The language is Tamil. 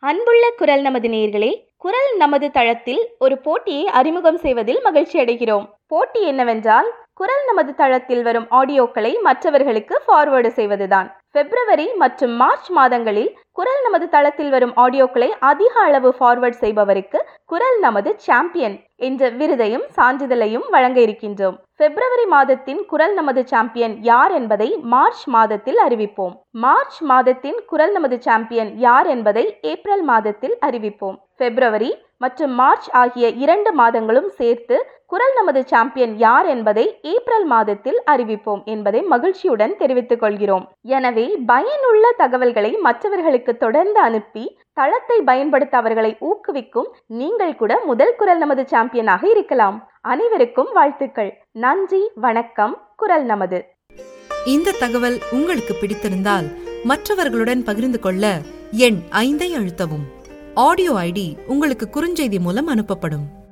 அன்புள்ள குரல் நமது நேயர்களே குரல் நமது தளத்தில் ஒரு போட்டியை அறிமுகம் செய்வதில் மகிழ்ச்சி அடைகிறோம் போட்டி என்னவென்றால் குரல் நமது தளத்தில் வரும் ஆடியோக்களை மற்றவர்களுக்கு ஃபார்வேர்டு செய்வதுதான் பிப்ரவரி மற்றும் மார்ச் மாதங்களில் குரல் நமது தளத்தில் வரும் ஆடியோக்களை அதிக அளவு ஃபார்வர்ட் செய்பவருக்கு குரல் நமது சாம்பியன் என்ற விருதையும் சான்றிதழையும் வழங்க இருக்கின்றோம் பிப்ரவரி மாதத்தின் குரல் நமது சாம்பியன் யார் என்பதை மார்ச் மாதத்தில் அறிவிப்போம் மார்ச் மாதத்தின் குரல் நமது சாம்பியன் யார் என்பதை ஏப்ரல் மாதத்தில் அறிவிப்போம் பிப்ரவரி மற்றும் மார்ச் ஆகிய இரண்டு மாதங்களும் சேர்த்து குரல் நமது சாம்பியன் யார் என்பதை ஏப்ரல் மாதத்தில் அறிவிப்போம் என்பதை மகிழ்ச்சியுடன் தெரிவித்துக் கொள்கிறோம் எனவே பயனுள்ள தகவல்களை மற்றவர்களுக்கு தொடர்ந்து அனுப்பி தளத்தை பயன்படுத்த அவர்களை ஊக்குவிக்கும் நீங்கள் கூட முதல் குரல் நமது சாம்பியனாக இருக்கலாம் அனைவருக்கும் வாழ்த்துக்கள் நன்றி வணக்கம் குரல் நமது இந்த தகவல் உங்களுக்கு பிடித்திருந்தால் மற்றவர்களுடன் பகிர்ந்து கொள்ள எண் ஐந்தை அழுத்தவும் ஆடியோ ஐடி உங்களுக்கு குறுஞ்செய்தி மூலம் அனுப்பப்படும்